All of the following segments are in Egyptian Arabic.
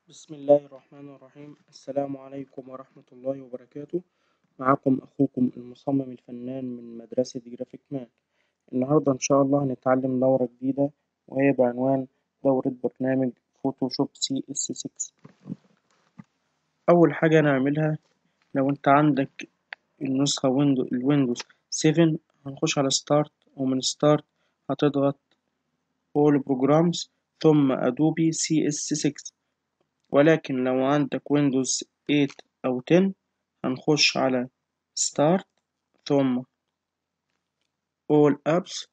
بسم الله الرحمن الرحيم السلام عليكم ورحمة الله وبركاته معكم أخوكم المصمم الفنان من مدرسة جرافيك مان النهاردة إن شاء الله هنتعلم دورة جديدة وهي بعنوان دورة برنامج فوتوشوب سي اس 6 أول حاجة نعملها لو أنت عندك النسخة ويندو الويندوز 7 هنخش على ستارت ومن ستارت هتضغط all programs ثم أدوبي سي اس 6 ولكن لو عندك ويندوز 8 أو 10 هنخش على Start ثم All Apps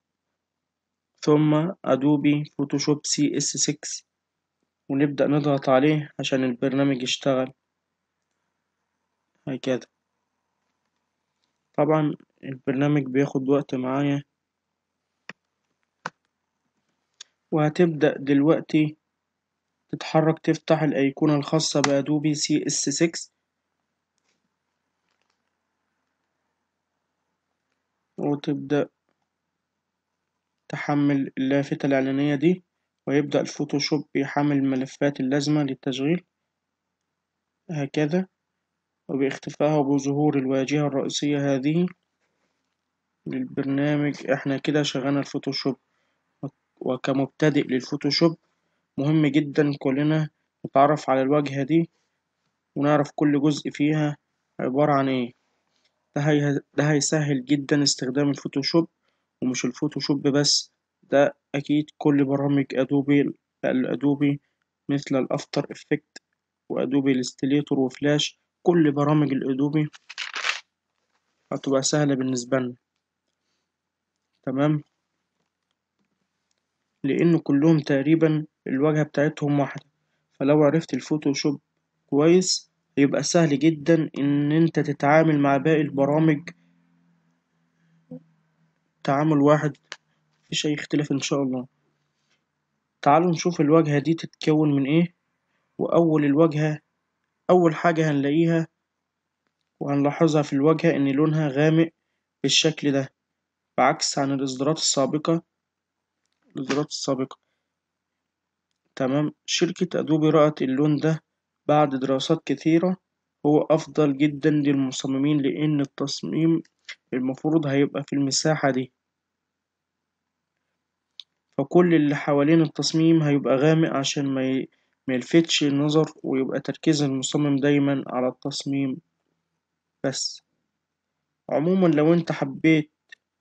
ثم أدوبي فوتوشوب سي اس 6 ونبدأ نضغط عليه عشان البرنامج يشتغل هكذا طبعا البرنامج بياخد وقت معايا وهتبدأ دلوقتي تتحرك تفتح الأيقونة الخاصة بأدوبي سي اس 6 وتبدأ تحمل اللافتة الإعلانية دي ويبدأ الفوتوشوب يحمل الملفات اللازمة للتشغيل هكذا وباختفائها وبظهور الواجهة الرئيسية هذه للبرنامج احنا كده شغلنا الفوتوشوب وكمبتدئ للفوتوشوب مهم جدا كلنا نتعرف على الواجهة دي ونعرف كل جزء فيها عبارة عن ايه ده, هي... ده هيسهل جدا استخدام الفوتوشوب ومش الفوتوشوب بس ده أكيد كل برامج أدوبي الأدوبي مثل الأفتر إفكت وأدوبي الإستليتور وفلاش كل برامج الأدوبي هتبقى سهلة بالنسبة لنا تمام لأن كلهم تقريبا الواجهة بتاعتهم واحدة فلو عرفت الفوتوشوب كويس يبقى سهل جدا إن أنت تتعامل مع باقي البرامج تعامل واحد مفيش أي اختلاف إن شاء الله تعالوا نشوف الواجهة دي تتكون من إيه وأول الواجهة أول حاجة هنلاقيها وهنلاحظها في الواجهة إن لونها غامق بالشكل ده بعكس عن الإصدارات السابقة الإصدارات السابقة تمام شركة أدوبي رأت اللون ده بعد دراسات كثيرة هو أفضل جدا للمصممين لأن التصميم المفروض هيبقى في المساحة دي فكل اللي حوالين التصميم هيبقى غامق عشان ما ميلفتش النظر ويبقى تركيز المصمم دايما على التصميم بس عموما لو انت حبيت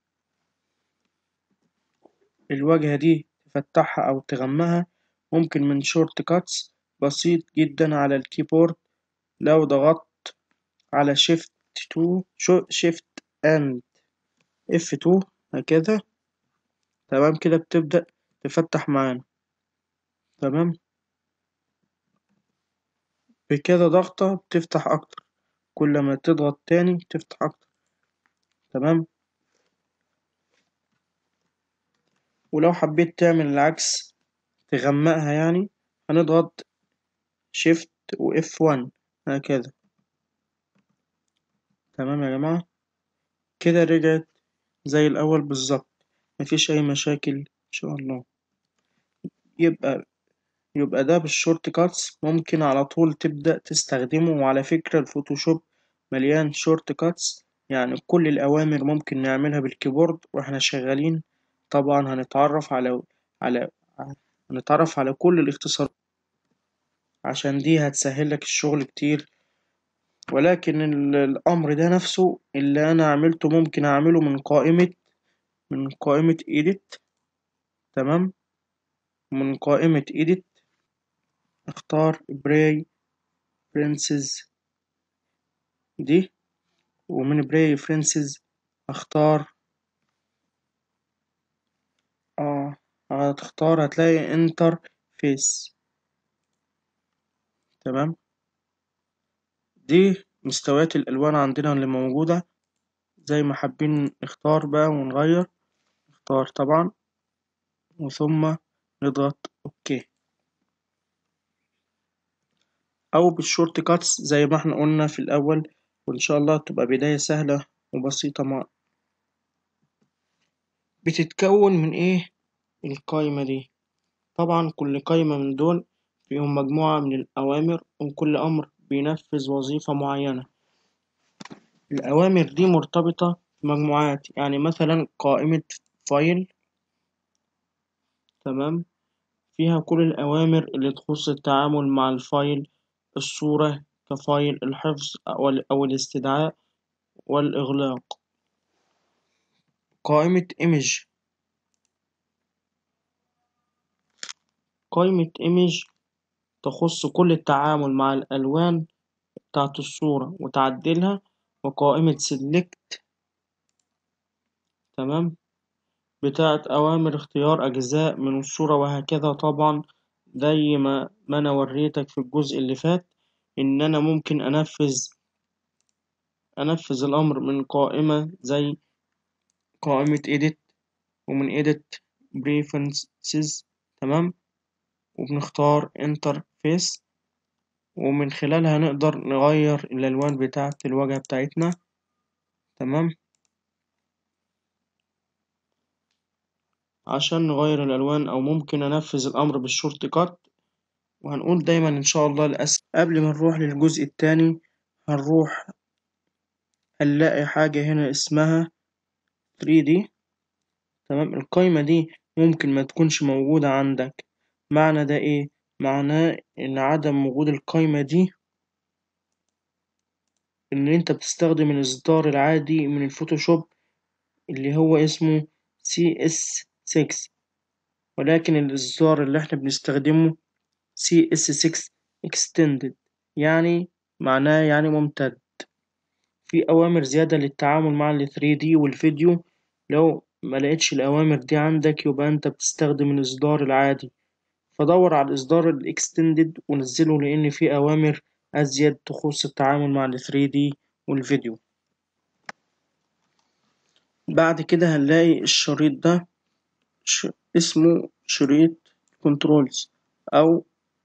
الواجهة دي تفتحها أو تغمها ممكن من شورت كاتس بسيط جدا على الكيبورد لو ضغطت على شيفت 2 شيفت اند اف 2 هكذا تمام كده بتبدأ تفتح معانا تمام بكده ضغطة بتفتح أكتر كل ما تضغط تاني تفتح أكتر تمام ولو حبيت تعمل العكس تغمقها يعني هنضغط شيفت و F1 هكذا تمام يا جماعة كده رجعت زي الأول بالظبط مفيش أي مشاكل إن شاء الله يبقى يبقى ده بالشورت كاتس ممكن على طول تبدأ تستخدمه وعلى فكرة الفوتوشوب مليان شورت كاتس يعني كل الأوامر ممكن نعملها بالكيبورد واحنا شغالين طبعا هنتعرف على على هنتعرف على كل الاختصارات عشان دي هتسهل لك الشغل كتير ولكن الأمر ده نفسه اللي أنا عملته ممكن أعمله من قائمة من قائمة edit تمام من قائمة edit اختار براي برنسز دي ومن براي فرنسز اختار اه هتختار هتلاقي انتر فيس تمام دي مستويات الألوان عندنا اللي موجودة زي ما حابين نختار بقى ونغير نختار طبعا وثم نضغط اوكي او بالشورت كاتس زي ما احنا قلنا في الاول وان شاء الله تبقى بداية سهلة وبسيطة مع بتتكون من ايه القايمة دي طبعا كل قايمة من دول فيهم مجموعة من الأوامر وكل أمر بينفذ وظيفة معينة الأوامر دي مرتبطة بمجموعات يعني مثلا قائمة فايل تمام فيها كل الأوامر اللي تخص التعامل مع الفايل الصورة كفايل الحفظ أو الاستدعاء والإغلاق قائمة image قائمة image تخص كل التعامل مع الألوان بتاعت الصورة وتعديلها وقائمة select تمام بتاعت أوامر اختيار أجزاء من الصورة وهكذا طبعا زي ما ما أنا وريتك في الجزء اللي فات إن أنا ممكن أنفذ أنفذ الأمر من قائمة زي قائمة edit ومن edit preferences تمام وبنختار interface ومن خلالها نقدر نغير الألوان بتاعة الواجهة بتاعتنا تمام عشان نغير الألوان أو ممكن أنفذ الأمر بالشورت كات وهنقول دايما إن شاء الله الأسف قبل ما نروح للجزء التاني هنروح هنلاقي حاجة هنا اسمها 3D تمام القايمة دي ممكن ما تكونش موجودة عندك معنى ده إيه؟ معناه إن عدم وجود القايمة دي إن أنت بتستخدم الإصدار العادي من الفوتوشوب اللي هو اسمه CS6 ولكن الإصدار اللي إحنا بنستخدمه CS6 Extended يعني معناه يعني ممتد في أوامر زيادة للتعامل مع ال 3D والفيديو لو ملقتش الأوامر دي عندك يبقى أنت بتستخدم الإصدار العادي فدور على الإصدار الإكستندد ونزله لأن فيه أوامر أزيد تخص التعامل مع ال 3D والفيديو بعد كده هنلاقي الشريط ده ش... اسمه شريط كنترولز أو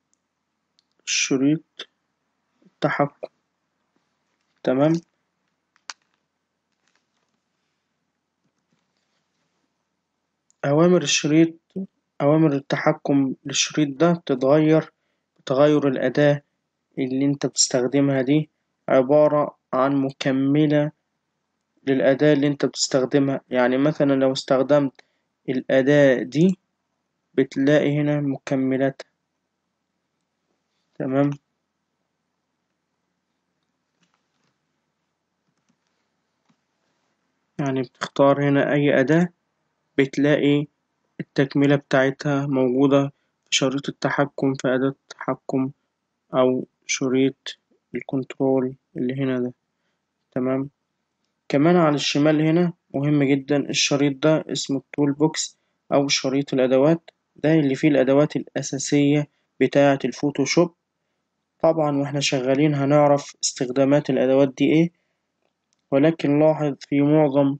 شريط التحكم تمام أوامر الشريط أوامر التحكم للشريط ده بتتغير بتغير الأداة اللي أنت بتستخدمها دي عبارة عن مكملة للأداة اللي أنت بتستخدمها يعني مثلا لو استخدمت الأداة دي بتلاقي هنا مكملاتها تمام يعني بتختار هنا أي أداة بتلاقي التكملة بتاعتها موجودة في شريط التحكم في أداة التحكم أو شريط الكنترول اللي هنا ده تمام كمان على الشمال هنا مهم جدا الشريط ده اسمه التول بوكس أو شريط الأدوات ده اللي فيه الأدوات الأساسية بتاعة الفوتوشوب طبعا واحنا شغالين هنعرف استخدامات الأدوات دي ايه ولكن لاحظ في معظم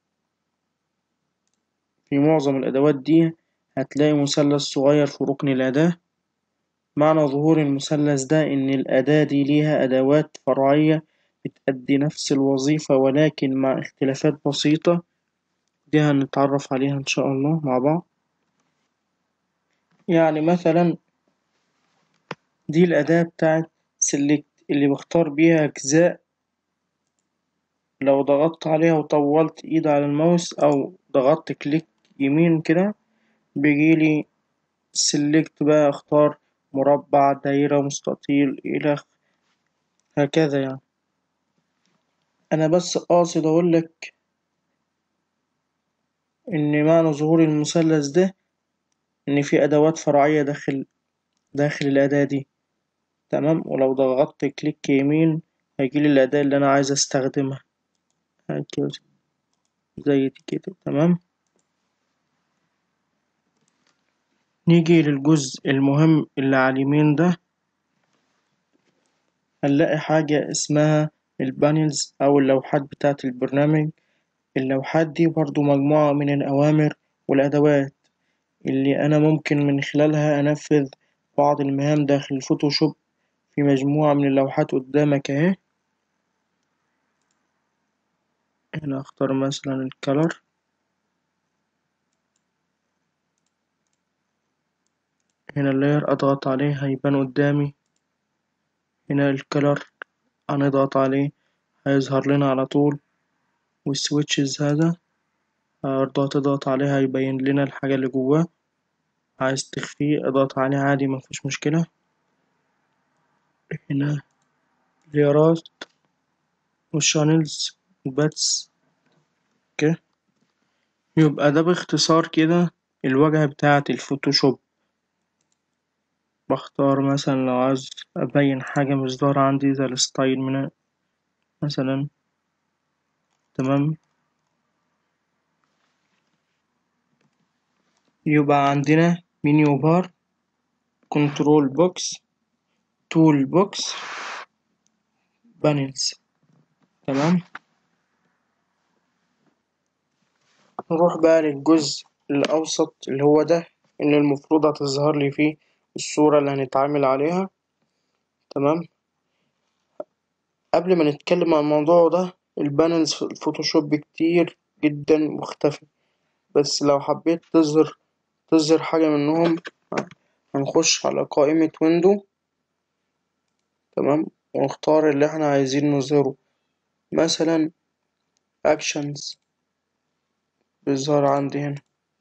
في معظم الأدوات دي هتلاقي مثلث صغير في ركن الأداة معنى ظهور المثلث ده إن الأداة دي ليها أدوات فرعية بتأدي نفس الوظيفة ولكن مع اختلافات بسيطة دي هنتعرف عليها إن شاء الله مع بعض يعني مثلا دي الأداة بتاعت سيلكت اللي بختار بيها أجزاء لو ضغطت عليها وطولت إيد على الماوس أو ضغطت كليك يمين كده بيجيلي سيلكت بقى أختار مربع دايرة مستطيل إلى هكذا يعني أنا بس قاصد أقولك إن معنى ظهور المثلث ده إن في أدوات فرعية داخل داخل الأداة دي تمام ولو ضغطت كليك يمين هيجيلي الأداة اللي أنا عايز أستخدمها هكذا زي دي كده تمام نيجي للجزء المهم اللي على اليمين ده هنلاقي حاجة اسمها البانلز أو اللوحات بتاعة البرنامج اللوحات دي برضو مجموعة من الأوامر والأدوات اللي أنا ممكن من خلالها أنفذ بعض المهام داخل الفوتوشوب في مجموعة من اللوحات قدامك أهي هنا أختار مثلا الكلر هنا اللاير أضغط عليه هيبان قدامي هنا الكلر هنضغط عليه هيظهر لنا على طول والسويتشز هذا برضه هتضغط عليه هيبين لنا الحاجة اللي جواه عايز تخفيه اضغط عليه عادي مفيش مشكلة هنا ليرات والشانلز الباتس اوكي يبقى ده باختصار كده الواجهة بتاعة الفوتوشوب بختار مثلا لو عايز أبين حاجة مش ظاهرة عندي زي الستايل من مثلا تمام يبقى عندنا منيو بار كنترول بوكس تول بوكس بانلز تمام نروح بقى للجزء الأوسط اللي هو ده اللي المفروض هتظهر لي فيه الصورة اللي هنتعامل عليها تمام قبل ما نتكلم عن الموضوع ده البانلز في الفوتوشوب كتير جدا مختفي بس لو حبيت تظهر تظهر حاجة منهم هنخش على قائمة ويندو تمام ونختار اللي احنا عايزين نظهره مثلا actions بيظهر عندي هنا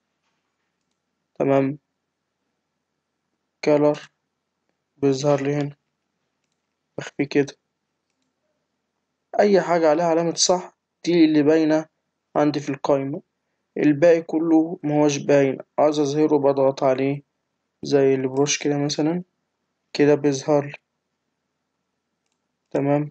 تمام color بيظهر لي هنا بخفي كده أي حاجة عليها علامة صح دي اللي باينة عندي في القايمة الباقي كله مهوش باين عاوز أظهره بضغط عليه زي البروش كده مثلا كده بيظهر لي تمام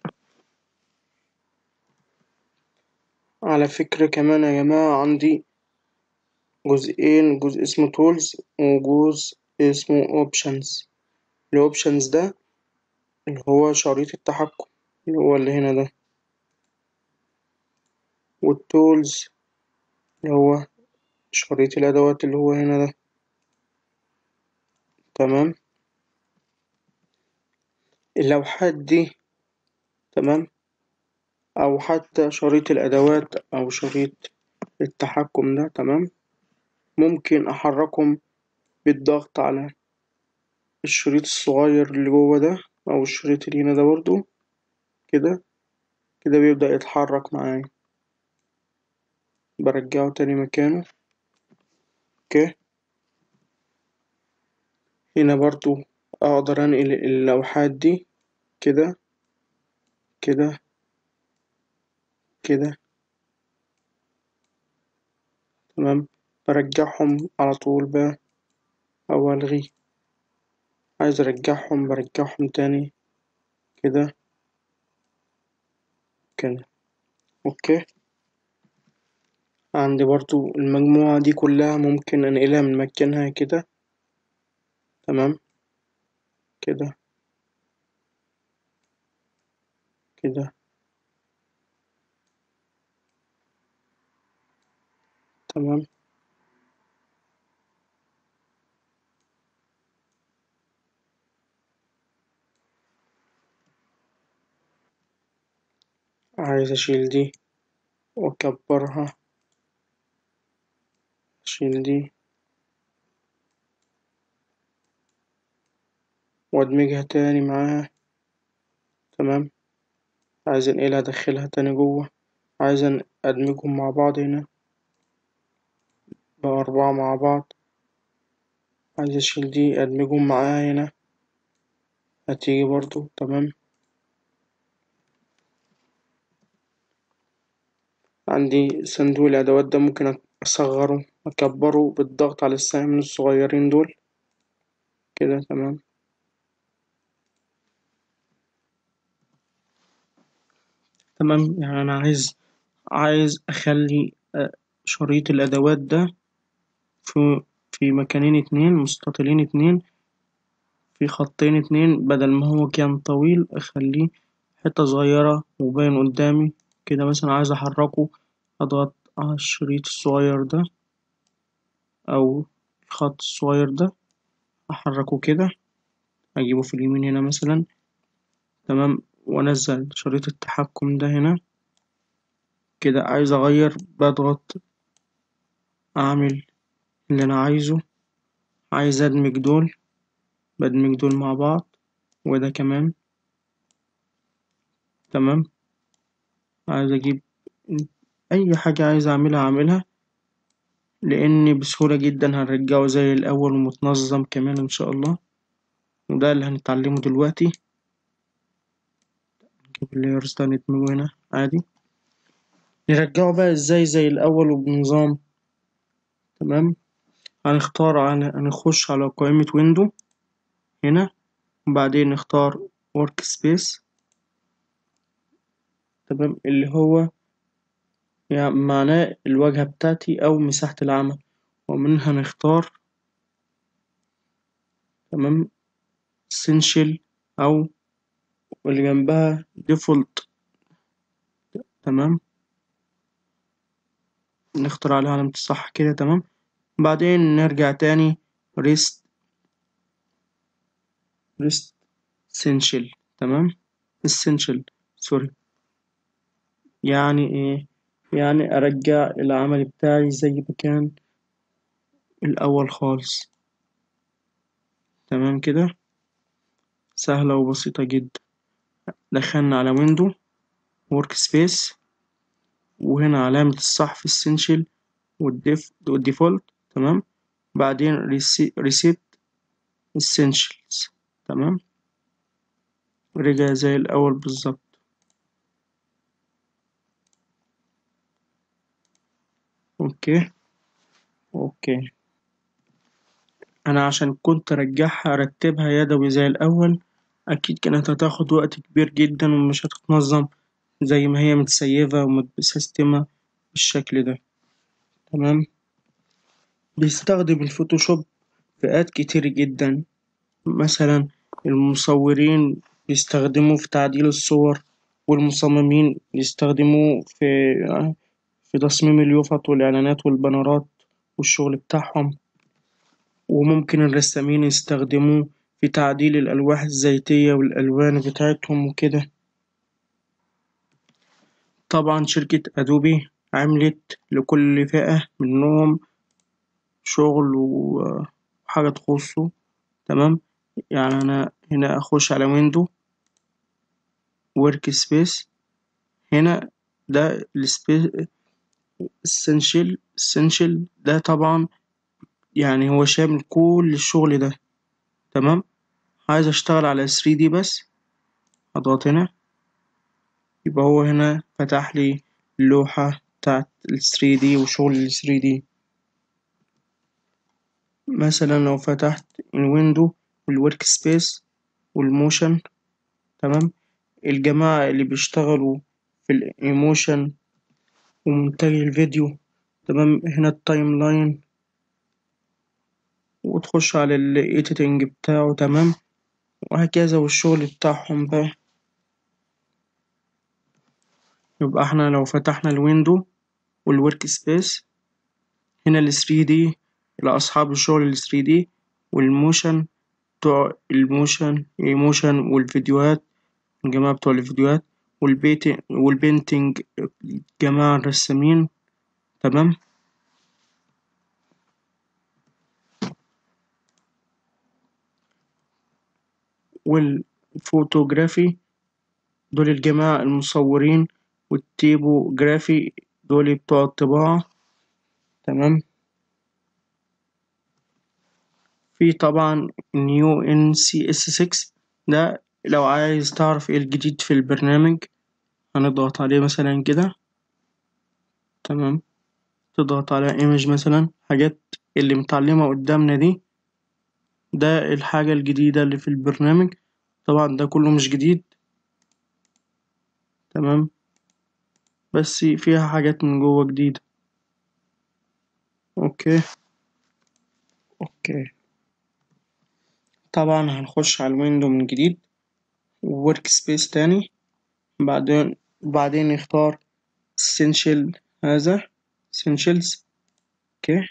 على فكرة كمان يا جماعة عندي جزئين جزء اسمه تولز وجزء اسمه اوبشنز الاوبشنز ده اللي هو شريط التحكم اللي هو اللي هنا ده والتولز اللي هو شريط الأدوات اللي هو هنا ده تمام اللوحات دي تمام أو حتى شريط الأدوات أو شريط التحكم ده تمام ممكن أحركهم بالضغط على الشريط الصغير اللي جوه ده أو الشريط اللي هنا ده برضو كده كده بيبدأ يتحرك معايا برجعه تاني مكانه اوكي هنا برضو أقدر أنقل اللوحات دي كده كده كده تمام برجعهم على طول بقى أو ألغي عايز أرجعهم برجعهم تاني كده كده أوكي عندي برضو المجموعة دي كلها ممكن أنقلها من مكانها كده تمام كده كده تمام عايز أشيل دي وأكبرها أشيل دي وأدمجها تاني معاها تمام عايز أنقلها أدخلها تاني جوه عايز أدمجهم مع بعض هنا بقى أربعة مع بعض عايز أشيل دي أدمجهم معاها هنا هتيجي برضو تمام عندي صندوق الأدوات ده ممكن أصغره أكبره بالضغط على السهم الصغيرين دول كده تمام تمام يعني أنا عايز عايز أخلي شريط الأدوات ده في في مكانين اتنين مستطيلين اتنين في خطين اتنين بدل ما هو كان طويل أخليه حتة صغيرة وباين قدامي كده مثلا عايز أحركه أضغط على الشريط الصغير ده أو الخط الصغير ده أحركه كده أجيبه في اليمين هنا مثلا تمام وأنزل شريط التحكم ده هنا كده عايز أغير بضغط أعمل اللي أنا عايزه عايز أدمج دول بدمج دول مع بعض وده كمان تمام عايز أجيب أي حاجة عايز أعملها أعملها لأن بسهولة جدا هنرجعه زي الأول ومتنظم كمان إن شاء الله وده اللي هنتعلمه دلوقتي نجيب اللايرز ده ندمجه هنا عادي نرجعه بقى ازاي زي الأول وبنظام تمام هنختار على هنخش على قائمة ويندو هنا وبعدين نختار ورك سبيس تمام اللي هو يعني معناه الواجهة بتاعتي أو مساحة العمل ومنها نختار تمام essential أو واللي جنبها default تمام نختار عليها علامة الصح كده تمام بعدين نرجع تاني rest rest essential تمام essential سوري يعني ايه يعني ارجع العمل بتاعي زي ما كان الاول خالص تمام كده سهلة وبسيطة جدا دخلنا على ويندو ورك سبيس وهنا علامة الصح في essential والديف والديفولت تمام بعدين ريسيت essentials تمام رجع زي الأول بالظبط أوكي أوكي أنا عشان كنت أرجعها أرتبها يدوي زي الأول أكيد كانت هتاخد وقت كبير جدا ومش هتتنظم زي ما هي متسيفة ومتسيستمة بالشكل ده تمام بيستخدم الفوتوشوب فئات كتير جدا مثلا المصورين بيستخدموه في تعديل الصور والمصممين بيستخدموه في في تصميم اليوفط والإعلانات والبنرات والشغل بتاعهم وممكن الرسامين يستخدموه في تعديل الألواح الزيتية والألوان بتاعتهم وكده طبعا شركة أدوبي عملت لكل فئة منهم شغل وحاجة تخصه تمام يعني أنا هنا أخش على ويندو ورك سبيس هنا ده السبيس essential essential ده طبعا يعني هو شامل كل الشغل ده تمام عايز اشتغل على 3D بس اضغط هنا يبقى هو هنا فتح لي اللوحة بتاعت ال 3D وشغل ال 3D مثلا لو فتحت الويندو والورك سبيس والموشن تمام الجماعة اللي بيشتغلوا في الايموشن ومونتاج الفيديو تمام هنا التايم لاين وتخش على الايديتنج بتاعه تمام وهكذا والشغل بتاعهم بقى يبقى احنا لو فتحنا الويندو والورك سبيس هنا ال 3D لأصحاب الشغل ال 3D والموشن بتوع الموشن ايموشن والفيديوهات الجماعة بتوع الفيديوهات والبيت والبينتينج جماعة الرسامين تمام والفوتوغرافي دول الجماعة المصورين والتيبوجرافي دول بتوع الطباعة تمام في طبعا نيو ان سي اس 6 ده لو عايز تعرف ايه الجديد في البرنامج هنضغط عليه مثلا كده تمام تضغط على ايمج مثلا حاجات اللي متعلمة قدامنا دي ده الحاجة الجديدة اللي في البرنامج طبعا ده كله مش جديد تمام بس فيها حاجات من جوه جديدة اوكي اوكي طبعا هنخش على الويندو من جديد وورك سبيس تاني بعدين بعدين نختار essential هذا essentials اوكي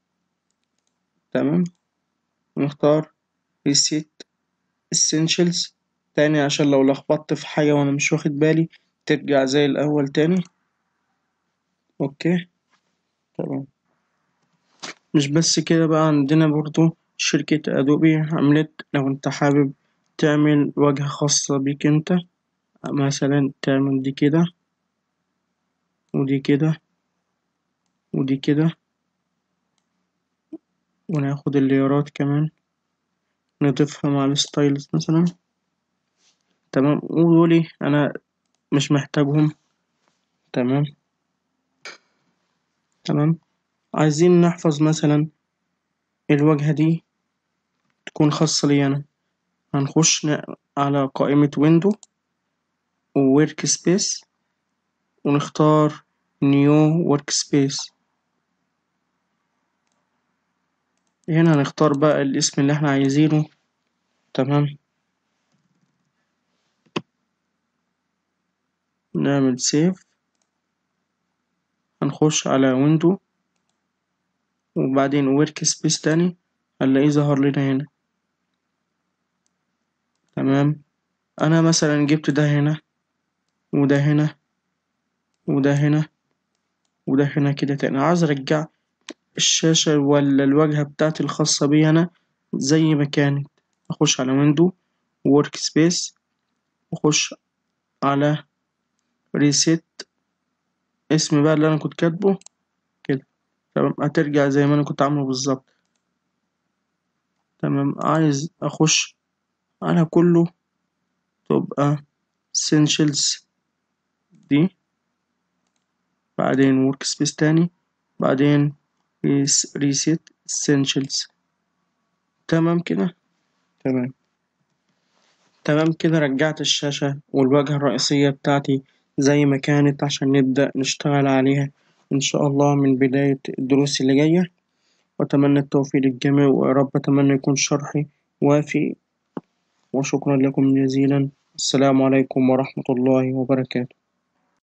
تمام نختار reset essentials تاني عشان لو لخبطت في حاجة وانا مش واخد بالي ترجع زي الأول تاني اوكي تمام مش بس كده بقى عندنا برضو شركة أدوبي عملت لو أنت حابب تعمل واجهة خاصة بيك أنت مثلا تعمل دي كده ودي كده ودي كده وناخد الليرات كمان نضيفها مع الستايلز مثلا تمام ودولي أنا مش محتاجهم تمام تمام عايزين نحفظ مثلا الواجهة دي تكون خاصة لي أنا هنخش على قائمة ويندو وورك سبيس ونختار نيو ورك سبيس هنا هنختار بقى الاسم اللي احنا عايزينه تمام نعمل سيف هنخش على ويندو وبعدين ورك سبيس تاني هنلاقيه ظهر لنا هنا تمام انا مثلا جبت ده هنا وده هنا وده هنا وده هنا كده تاني عايز ارجع الشاشة ولا الواجهة بتاعتي الخاصة بي أنا زي ما كانت أخش على ويندو وورك سبيس وأخش على ريسيت اسم بقى اللي أنا كنت كاتبه كده تمام هترجع زي ما أنا كنت عامله بالظبط تمام عايز أخش على كله تبقى essentials دي بعدين ورك سبيس تاني بعدين ريسيت essentials تمام كده تمام تمام كده رجعت الشاشة والواجهة الرئيسية بتاعتي زي ما كانت عشان نبدأ نشتغل عليها إن شاء الله من بداية الدروس اللي جاية وأتمنى التوفيق للجميع ويا رب أتمنى يكون شرحي وافي وشكرا لكم جزيلا السلام عليكم ورحمة الله وبركاته